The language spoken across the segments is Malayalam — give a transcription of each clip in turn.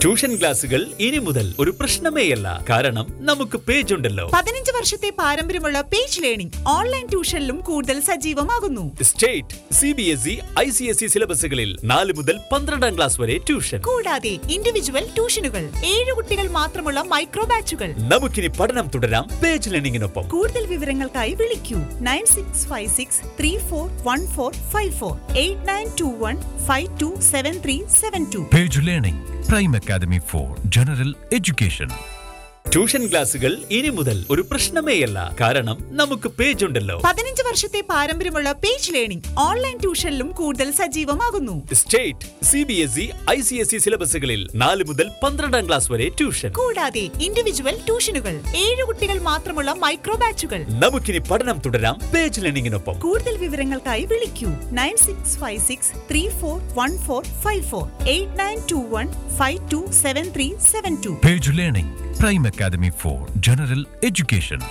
ട്യൂഷൻ ക്ലാസുകൾ ഇനി മുതൽ ഒരു പ്രശ്നമേയല്ല കാരണം നമുക്ക് പേജ് ഉണ്ടല്ലോ പതിനഞ്ച് വർഷത്തെ പാരമ്പര്യമുള്ള പേജ് ലേണിംഗ് ഓൺലൈൻ ട്യൂഷനിലും കൂടുതൽ സജീവമാകുന്നു state C B S E I C S E സിലബസുകളിൽ നാല് മുതൽ പന്ത്രണ്ടാം ക്ലാസ് വരെ ട്യൂഷൻ കൂടാതെ ഇൻഡിവിജ്വൽ ട്യൂഷനുകൾ ഏഴ് കുട്ടികൾ മാത്രമുള്ള മൈക്രോ ബാച്ചുകൾ നമുക്കിനി പഠനം തുടരാം പേജ് ലേണിംഗിനൊപ്പം കൂടുതൽ വിവരങ്ങൾക്കായി വിളിക്കൂ nine six five six three four one four five four eight nine two one five two seven three seven two Page Learning, Prime Academy for General Education. Tuition ക്ലാസുകൾ ഇനി മുതൽ ഒരു പ്രശ്നമേയല്ല കാരണം നമുക്ക് പേജ് ഉണ്ടല്ലോ പതിനഞ്ച് വർഷത്തെ പാരമ്പര്യമുള്ള പേജ് ലേണിംഗ് ഓൺലൈൻ ട്യൂഷനിലും കൂടുതൽ സജീവമാകുന്നു state C B S E I C S E സിലബസുകളിൽ നാല് മുതൽ പന്ത്രണ്ടാം ക്ലാസ് വരെ ട്യൂഷൻ കൂടാതെ ഇൻഡിവിജ്വൽ ട്യൂഷനുകൾ ഏഴ് കുട്ടികൾ മാത്രമുള്ള മൈക്രോ ബാച്ചുകൾ നമുക്കിനി പഠനം തുടരാം പേജ് ലേണിംഗിനൊപ്പം കൂടുതൽ വിവരങ്ങൾക്കായി വിളിക്കൂ nine six five six three four one four five four eight nine two one five two seven three seven two Page Learning, Prime Academy for General Education.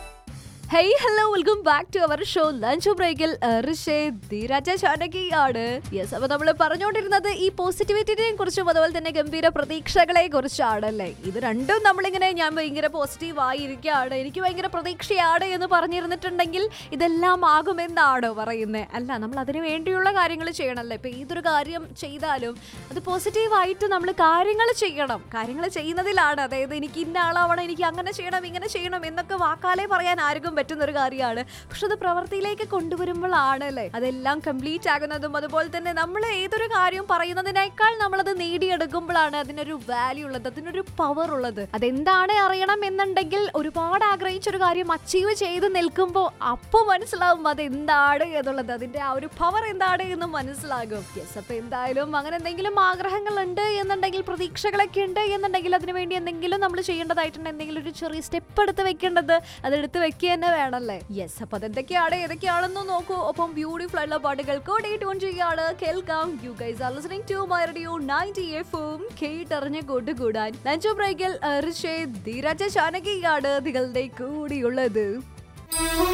Hey hello welcome back to our show lunch ബ്രേക്കിൽ ധീരാജ ചാനകിയാണ് യെസ് അപ്പൊ നമ്മൾ പറഞ്ഞുകൊണ്ടിരുന്നത് ഈ പോസിറ്റിവിറ്റിനെ കുറിച്ചും അതുപോലെ തന്നെ ഗംഭീര പ്രതീക്ഷകളെ കുറിച്ചാണല്ലേ ഇത് രണ്ടും നമ്മളിങ്ങനെ ഞാൻ ഭയങ്കര പോസിറ്റീവ് ആയിരിക്കുകയാണ് എനിക്ക് ഭയങ്കര പ്രതീക്ഷയാണ് എന്ന് പറഞ്ഞിരുന്നിട്ടുണ്ടെങ്കിൽ ഇതെല്ലാം ആകുമെന്നാണോ പറയുന്നത് അല്ല നമ്മൾ അതിനു വേണ്ടിയുള്ള കാര്യങ്ങൾ ചെയ്യണമല്ലേ ഇപ്പൊ ഏതൊരു കാര്യം ചെയ്താലും അത് പോസിറ്റീവായിട്ട് നമ്മൾ കാര്യങ്ങൾ ചെയ്യണം കാര്യങ്ങൾ ചെയ്യുന്നതിലാണ് അതായത് എനിക്ക് ഇന്ന ആളാവണം എനിക്ക് അങ്ങനെ ചെയ്യണം ഇങ്ങനെ ചെയ്യണം എന്നൊക്കെ വാക്കാലേ പറയാൻ ആർക്കും പറ്റുന്ന ഒരു കാര്യമാണ് പക്ഷെ അത് പ്രവൃത്തിയിലേക്ക് കൊണ്ടുവരുമ്പോഴാണ് അല്ലേ അതെല്ലാം കംപ്ലീറ്റ് ആകുന്നതും അതുപോലെ തന്നെ നമ്മൾ ഏതൊരു കാര്യം പറയുന്നതിനേക്കാൾ നമ്മളത് നേടിയെടുക്കുമ്പോഴാണ് അതിനൊരു വാല്യൂ ഉള്ളത് അതിനൊരു പവർ ഉള്ളത് അതെന്താണ് അറിയണം എന്നുണ്ടെങ്കിൽ ഒരുപാട് ആഗ്രഹിച്ച ഒരു കാര്യം അച്ചീവ് ചെയ്ത് നിൽക്കുമ്പോൾ അപ്പോൾ മനസ്സിലാവും അത് എന്താണ് എന്നുള്ളത് അതിന്റെ ആ ഒരു പവർ എന്താണ് എന്ന് മനസ്സിലാകും യെസ് അപ്പൊ എന്തായാലും അങ്ങനെ എന്തെങ്കിലും ആഗ്രഹങ്ങൾ ഉണ്ട് എന്നുണ്ടെങ്കിൽ പ്രതീക്ഷകളൊക്കെ ഉണ്ട് എന്നുണ്ടെങ്കിൽ അതിനു വേണ്ടി എന്തെങ്കിലും നമ്മൾ ചെയ്യേണ്ടതായിട്ടുണ്ട് എന്തെങ്കിലും ഒരു ചെറിയ സ്റ്റെപ്പ് എടുത്ത് വെക്കേണ്ടത് അതെടുത്ത് വെക്കുക തന്നെ വേണമല്ലേ യെസ് അപ്പൊ അതെന്തൊക്കെയാണ് ഏതൊക്കെയാണെന്ന് നോക്കൂ ഒപ്പം ബ്യൂട്ടിഫുൾ ആയിട്ടുള്ള പാട്ടുകൾ കൂടെ ട്യൂൺ ചെയ്യാണ് കേൾക്കാം you guys are listening to my radio 90 എഫും കേട്ടറിഞ്ഞ് കൂട്ടുകൂടാൻ ലഞ്ച് ബ്രേക്കിൽ ഋഷേ ധീരജ ചാനകിയാണ് നിങ്ങളുടെ കൂടിയുള്ളത്